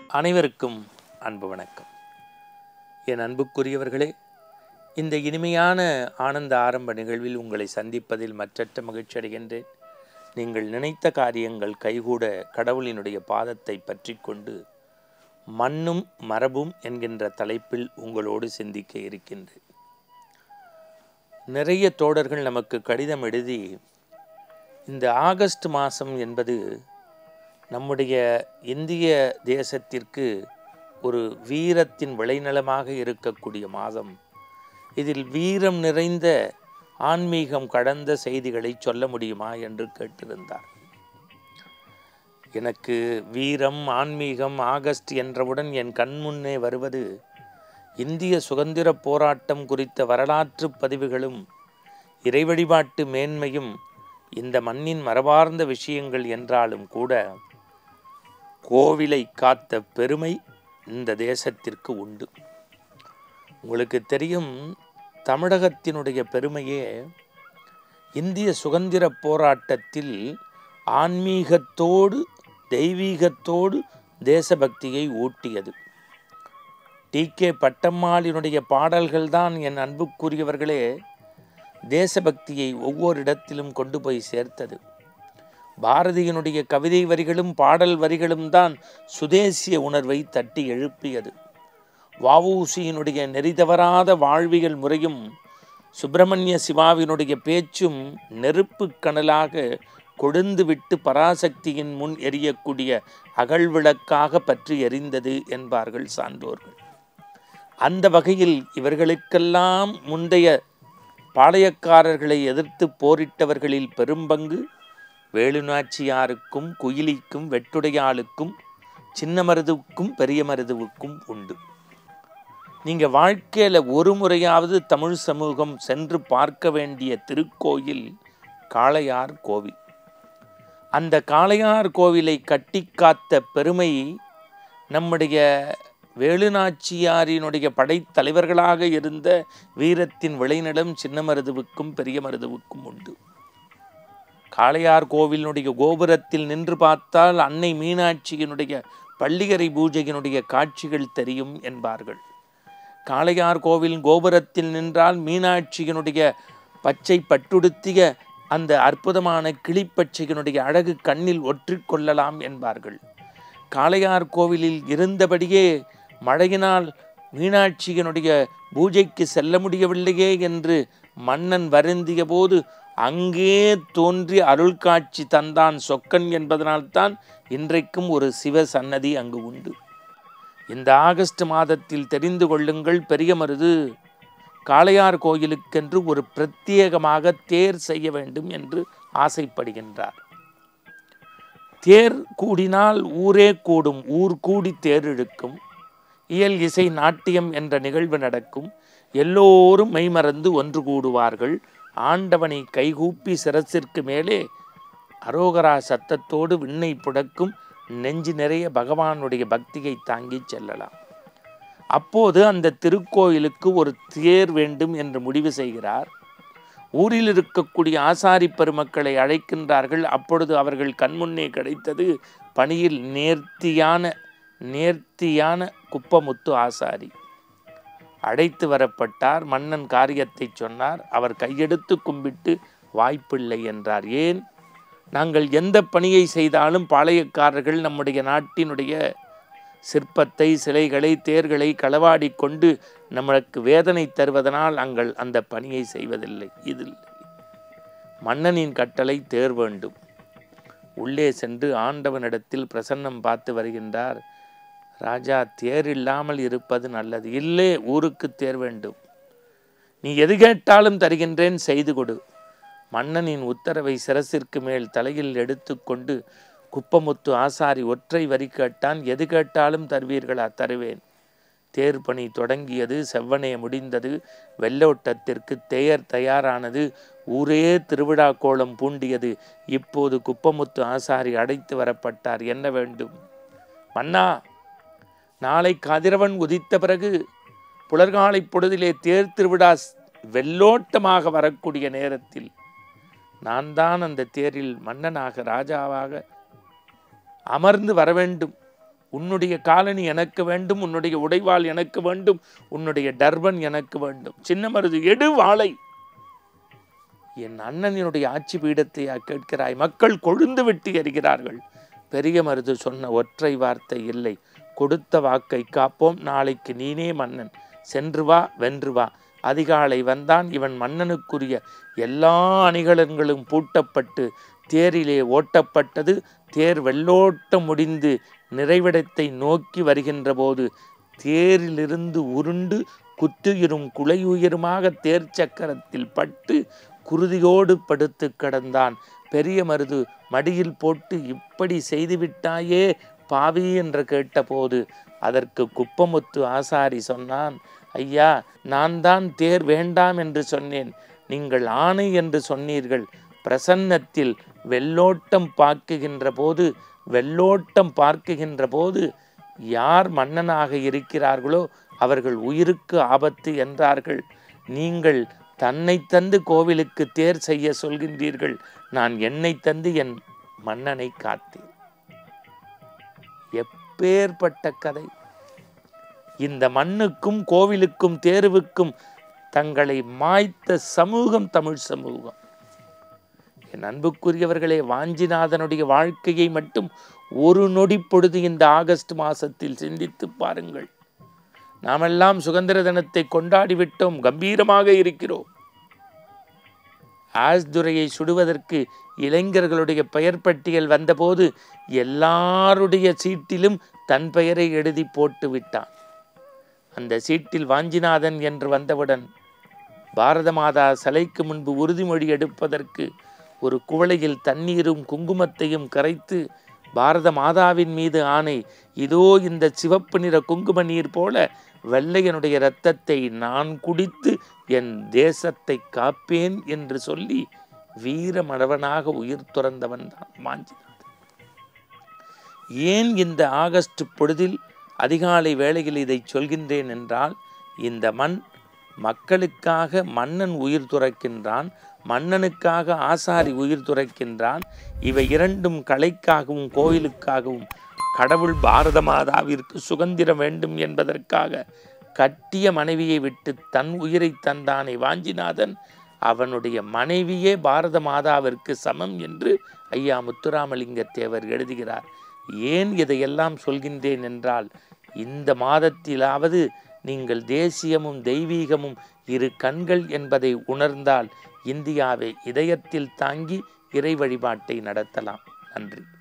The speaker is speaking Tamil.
அனைவருக்கும் அன்பு வணக்கம் என் அன்புக்குரியவர்களே இந்த இனிமையான ஆனந்த ஆரம்ப நிகழ்வில் உங்களை சந்திப்பதில் மற்றற்ற மகிழ்ச்சி அடைகின்றேன் நீங்கள் நினைத்த காரியங்கள் கைகூட கடவுளினுடைய பாதத்தை பற்றி கொண்டு மண்ணும் மரபும் என்கின்ற தலைப்பில் உங்களோடு சிந்திக்க இருக்கின்றேன் நிறைய தோடர்கள் நமக்கு கடிதம் எழுதி இந்த ஆகஸ்ட் மாதம் என்பது நம்முடைய இந்திய தேசத்திற்கு ஒரு வீரத்தின் விளைநிலமாக இருக்கக்கூடிய மாதம் இதில் வீரம் நிறைந்த ஆன்மீகம் கடந்த செய்திகளை சொல்ல முடியுமா என்று கேட்டிருந்தார் எனக்கு வீரம் ஆன்மீகம் ஆகஸ்ட் என்றவுடன் என் கண்முன்னே வருவது இந்திய சுதந்திர போராட்டம் குறித்த வரலாற்று பதிவுகளும் இறை வழிபாட்டு மேன்மையும் இந்த மண்ணின் மரபார்ந்த விஷயங்கள் என்றாலும் கூட கோவிலை காத்த பெருமை இந்த தேசத்திற்கு உண்டு உங்களுக்கு தெரியும் தமிழகத்தினுடைய பெருமையே இந்திய சுதந்திர போராட்டத்தில் ஆன்மீகத்தோடு தெய்வீகத்தோடு தேசபக்தியை ஊட்டியது டி கே பட்டம்மாளினுடைய பாடல்கள்தான் என் அன்புக்குரியவர்களே தேசபக்தியை ஒவ்வொரு இடத்திலும் கொண்டு போய் சேர்த்தது பாரதியினுடைய கவிதை வரிகளும் பாடல் வரிகளும் தான் சுதேசிய உணர்வை தட்டி எழுப்பியது வஉசியினுடைய நெறிதவறாத வாழ்வியல் முறையும் சுப்பிரமணிய சிவாவினுடைய பேச்சும் நெருப்பு கனலாக கொழுந்து விட்டு பராசக்தியின் முன் எரியக்கூடிய அகழ்விளக்காக பற்றி எரிந்தது என்பார்கள் சான்றோர்கள் அந்த வகையில் இவர்களுக்கெல்லாம் முந்தைய பாளையக்காரர்களை எதிர்த்து போரிட்டவர்களில் பெரும்பங்கு வேலுநாச்சியாருக்கும் குயிலிக்கும் வெட்டுடையாளுக்கும் சின்ன மருதுவுக்கும் பெரிய மருதுவுக்கும் உண்டு நீங்கள் வாழ்க்கையில் ஒரு முறையாவது தமிழ் சமூகம் சென்று பார்க்க வேண்டிய திருக்கோயில் காளையார் கோவில் அந்த காளையார் கோவிலை கட்டி காத்த பெருமை நம்முடைய வேலுநாச்சியாரினுடைய படைத்தலைவர்களாக இருந்த வீரத்தின் விளைநிலம் சின்ன மருதுவுக்கும் பெரிய மருதுவுக்கும் உண்டு காளையார் கோவிலினுடைய கோபுரத்தில் நின்று பார்த்தால் அன்னை மீனாட்சியினுடைய பள்ளிகரை பூஜையினுடைய காட்சிகள் தெரியும் என்பார்கள் காளையார் கோவில் கோபுரத்தில் நின்றால் மீனாட்சியினுடைய பச்சை பட்டுடுத்திய அந்த அற்புதமான கிளிப்பச்சையினுடைய அழகு கண்ணில் ஒற்றிக்கொள்ளலாம் என்பார்கள் காளையார் கோவிலில் இருந்தபடியே மழையினால் மீனாட்சியினுடைய பூஜைக்கு செல்ல முடியவில்லையே என்று மன்னன் வருந்திய போது அங்கே தோன்றி அருள் காட்சி தந்தான் சொக்கன் என்பதனால்தான் இன்றைக்கும் ஒரு சிவ சன்னதி அங்கு உண்டு இந்த ஆகஸ்ட் மாதத்தில் தெரிந்து கொள்ளுங்கள் பெரிய மருது காளையார் கோயிலுக்கென்று ஒரு பிரத்யேகமாக தேர் செய்ய வேண்டும் என்று ஆசைப்படுகின்றார் தேர் கூடினால் ஊரே கூடும் ஊர் கூடி தேர் இழுக்கும் இயல் இசை நாட்டியம் என்ற நிகழ்வு நடக்கும் எல்லோரும் மெய்மறந்து ஒன்று கூடுவார்கள் ஆண்டவனை கைகூப்பி சிரசிற்கு மேலே அரோகரா சத்தத்தோடு விண்ணை புடக்கும் நெஞ்சு நிறைய பகவானுடைய பக்தியை தாங்கி செல்லலாம் அப்போது அந்த திருக்கோயிலுக்கு ஒரு தேர் வேண்டும் என்று முடிவு செய்கிறார் ஊரில் இருக்கக்கூடிய ஆசாரி பெருமக்களை அழைக்கின்றார்கள் அப்பொழுது அவர்கள் கண்முன்னே கிடைத்தது பணியில் நேர்த்தியான நேர்த்தியான குப்பமுத்து ஆசாரி அழைத்து வரப்பட்டார் மன்னன் காரியத்தை சொன்னார் அவர் கையெடுத்து கும்பிட்டு வாய்ப்பில்லை என்றார் ஏன் நாங்கள் எந்த பணியை செய்தாலும் பாளையக்காரர்கள் நம்முடைய நாட்டினுடைய சிற்பத்தை சிலைகளை தேர்களை களவாடி கொண்டு நம்மளுக்கு வேதனை தருவதனால் நாங்கள் அந்த பணியை செய்வதில்லை இதில் மன்னனின் கட்டளை தேர் வேண்டும் உள்ளே சென்று ஆண்டவனிடத்தில் பிரசன்னம் பார்த்து வருகின்றார் ராஜா தேர் இல்லாமல் இருப்பது நல்லது இல்லை ஊருக்கு தேர் வேண்டும் நீ எது கேட்டாலும் தருகின்றேன் செய்து கொடு மன்னனின் உத்தரவை சிரசிற்கு மேல் தலையில் எடுத்துக்கொண்டு குப்பமுத்து ஆசாரி ஒற்றை வரி கேட்டான் எது கேட்டாலும் தருவீர்களா தருவேன் தேர் பணி தொடங்கியது செவ்வனே முடிந்தது வெள்ளோட்டத்திற்கு தேர் தயாரானது ஊரே திருவிழா கோலம் பூண்டியது இப்போது குப்பமுத்து ஆசாரி அடைத்து வரப்பட்டார் என்ன வேண்டும் மன்னா நாளை கதிரவன் உதித்த பிறகு புலர்காலை பொழுதிலே தேர் திருவிழா வெள்ளோட்டமாக வரக்கூடிய நேரத்தில் நான் தான் அந்த தேரில் மன்னனாக ராஜாவாக அமர்ந்து வர வேண்டும் உன்னுடைய காலனி எனக்கு வேண்டும் உன்னுடைய உடைவாள் எனக்கு வேண்டும் உன்னுடைய டர்பன் எனக்கு வேண்டும் சின்ன மருது எடு வாளை என் அண்ணனினுடைய ஆட்சி பீடத்தையா கேட்கிறாய் மக்கள் கொழுந்து விட்டு எறிகிறார்கள் பெரிய மருது சொன்ன ஒற்றை வார்த்தை இல்லை கொடுத்த வாக்கை காப்போம் நாளைக்கு நீனே மன்னன் சென்று வா வென்று வா அதிகாலை வந்தான் இவன் மன்னனுக்குரிய எல்லா அணிகலன்களும் பூட்டப்பட்டு தேரிலே ஓட்டப்பட்டது தேர் வெள்ளோட்டம் முடிந்து நிறைவிடத்தை நோக்கி வருகின்ற போது தேரிலிருந்து உருண்டு குத்துயிரும் குலையுயிருமாக தேர் சக்கரத்தில் பட்டு குருதியோடு படுத்து கிடந்தான் பெரிய மருது மடியில் போட்டு இப்படி செய்துவிட்டாயே பாவி என்று கேட்டபோது அதற்கு குப்பமுத்து ஆசாரி சொன்னான் ஐயா நான் தான் தேர் வேண்டாம் என்று சொன்னேன் நீங்கள் ஆணை என்று சொன்னீர்கள் பிரசன்னத்தில் வெள்ளோட்டம் பார்க்குகின்ற போது வெள்ளோட்டம் பார்க்குகின்ற போது யார் மன்னனாக இருக்கிறார்களோ அவர்கள் உயிருக்கு ஆபத்து என்றார்கள் நீங்கள் தன்னை தந்து கோவிலுக்கு தேர் செய்ய சொல்கின்றீர்கள் நான் என்னை தந்து என் மன்னனை காத்தேன் எப்பேற்பட்ட கதை இந்த மண்ணுக்கும் கோவிலுக்கும் தேர்வுக்கும் தங்களை மாய்த்த சமூகம் தமிழ் சமூகம் என் அன்புக்குரியவர்களே வாஞ்சிநாதனுடைய வாழ்க்கையை மட்டும் ஒரு நொடி பொழுது இந்த ஆகஸ்ட் மாசத்தில் சிந்தித்து பாருங்கள் நாமெல்லாம் சுதந்திர தினத்தை கொண்டாடி விட்டோம் கம்பீரமாக இருக்கிறோம் ஆஸ்துரையை சுடுவதற்கு இளைஞர்களுடைய பெயர் பட்டியல் வந்தபோது எல்லாருடைய சீட்டிலும் தன் பெயரை எழுதி போட்டு விட்டான் அந்த சீட்டில் வாஞ்சிநாதன் என்று வந்தவுடன் பாரத மாதா சிலைக்கு முன்பு உறுதிமொழி எடுப்பதற்கு ஒரு குவளையில் தண்ணீரும் குங்குமத்தையும் கரைத்து பாரத மாதாவின் மீது ஆணை இதோ இந்த சிவப்பு நிற குங்கும நீர் போல வெள்ளையனுடைய இரத்தத்தை நான் குடித்து என் தேசத்தை காப்பேன் என்று சொல்லி வீரமணவனாக உயிர் துறந்தவன் தான் வாஞ்சிநாதன் ஏன் இந்த ஆகஸ்ட் பொழுதில் அதிகாலை வேளையில் இதை சொல்கின்றேன் என்றால் இந்த மண் மக்களுக்காக மன்னன் உயிர் துறக்கின்றான் மன்னனுக்காக ஆசாரி உயிர் துறக்கின்றான் இவை இரண்டும் கலைக்காகவும் கோயிலுக்காகவும் கடவுள் பாரத மாதாவிற்கு சுதந்திரம் வேண்டும் என்பதற்காக கட்டிய மனைவியை விட்டு தன் உயிரை தந்தானே வாஞ்சிநாதன் அவனுடைய மனைவியே பாரத மாதாவிற்கு சமம் என்று ஐயா முத்துராமலிங்க தேவர் எழுதுகிறார் ஏன் இதையெல்லாம் சொல்கின்றேன் என்றால் இந்த மாதத்திலாவது நீங்கள் தேசியமும் தெய்வீகமும் இரு கண்கள் என்பதை உணர்ந்தால் இந்தியாவை இதயத்தில் தாங்கி இறை வழிபாட்டை நடத்தலாம் நன்றி